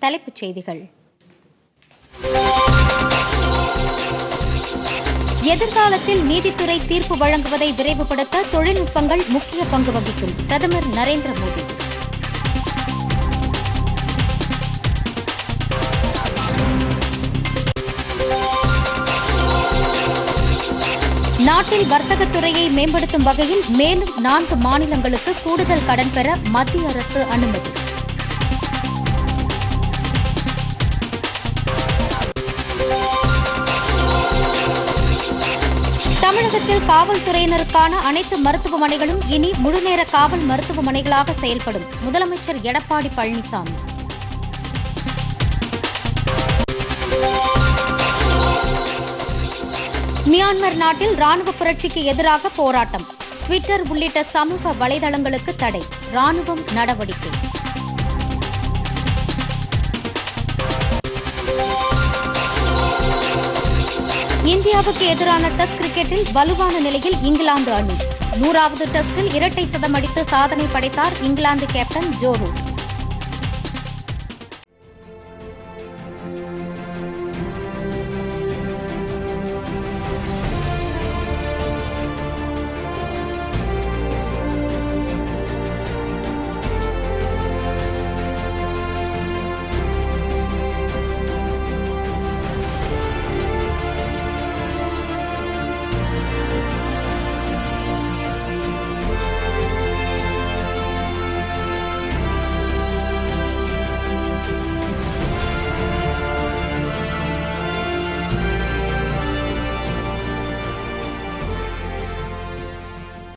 தலைப்புச் செய்திகள் எதிர்காலத்தில் நீதித்துறை தீர்ப்பு வழங்குவதை விரைவுபடுத்த தொழில்நுட்பங்கள் முக்கிய பங்கு வகிக்கும் பிரதமர் நரேந்திர மோடி நாட்டில் வர்த்தகத் துறையை மேம்படுத்தும் வகையில் மேலும் நான்கு மாநிலங்களுக்கு கூடுதல் கடன் பெற மத்திய அரசு அனுமதி தமிழகத்தில் காவல்துறையினருக்கான அனைத்து மருத்துவமனைகளும் இனி முழுநேர காவல் மருத்துவமனைகளாக செயல்படும் முதலமைச்சர் எடப்பாடி பழனிசாமி மியான்மர் நாட்டில் ராணுவ புரட்சிக்கு எதிராக போராட்டம் ட்விட்டர் உள்ளிட்ட சமூக வலைதளங்களுக்கு தடை ராணுவம் நடவடிக்கை இந்தியாவுக்கு எதிரான டெஸ்ட் கிரிக்கெட்டில் வலுவான நிலையில் இங்கிலாந்து அணி நூறாவது டெஸ்டில் இரட்டை சதம் அடித்து சாதனை படைத்தார் இங்கிலாந்து கேப்டன் ஜோ ரூட்